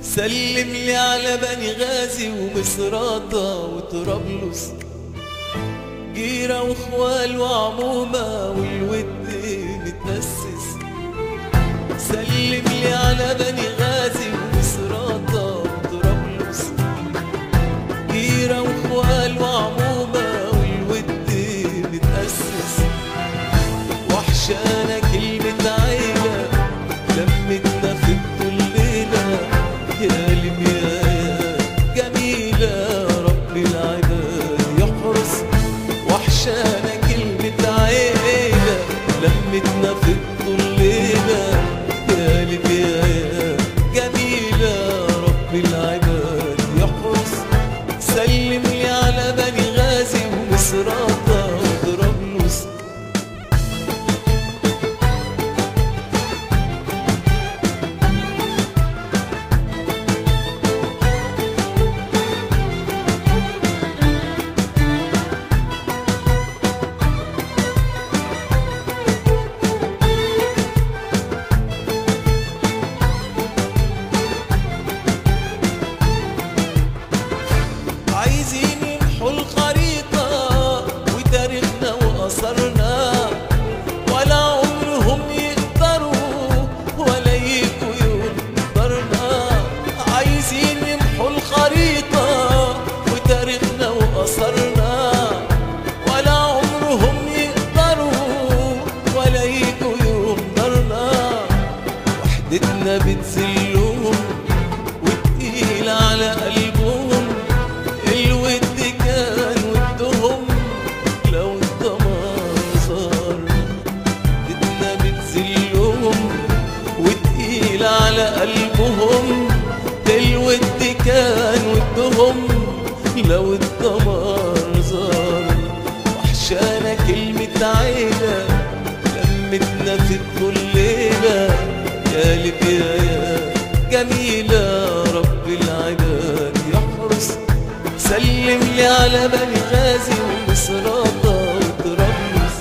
سلم لي على بني غازي ومصراته وطرابلس جيرة واخوال وعمومة والود متأسس سلم لي على بني غازي ومصراته وطرابلس جيرة واخوال وعمومة والود متأسس وحشانا كلمة عيلة لمتنا في الليلة يا لميا جميلة رب العباد يحرس وحشانا كلمة عيلة لمتنا في الليلة يا لميا جميلة رب العباد يحرس سلم لي على بني غازي ومصراته وطرابلس عايزين يمحوا الخريطة وتاريخنا وأثرنا ولا عمرهم يقدروا ولا يجوا يقدرنا عايزين يمحوا الخريطة وتاريخنا وأثرنا ولا عمرهم يقدروا ولا يجوا يقدرنا وحدتنا بتذلهم وتقيل على قلبهم الود كان ودهم لو الدمار صار بدنا بتذلهم وتقيل على قلبهم الود كان ودهم لو الدمار زار وحشانا كلمة عيلة لمتنا في الليلة يا ليبيا يا جميلة رب العباد يحرس سلم لي على بني غازي ومصراته وطرابلس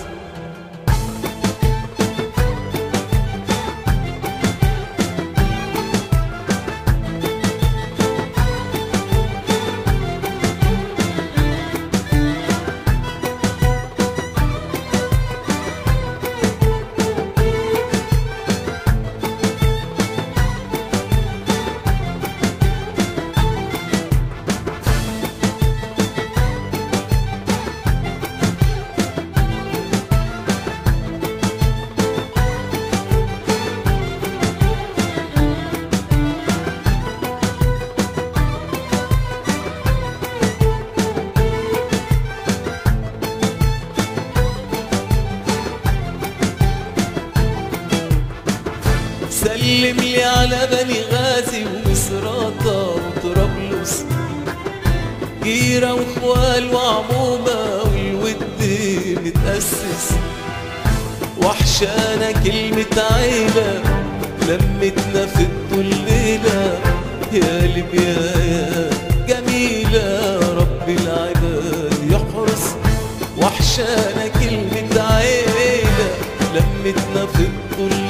سلم لي على بني غازي ومصراته وطرابلس جيرة واخوال وعمومة والود متأسس وحشانا كلمة عيلة لمتنا في الليلة يا ليبيا يا جميلة رب العباد يحرس وحشانا كلمة عيلة لمتنا في الليلة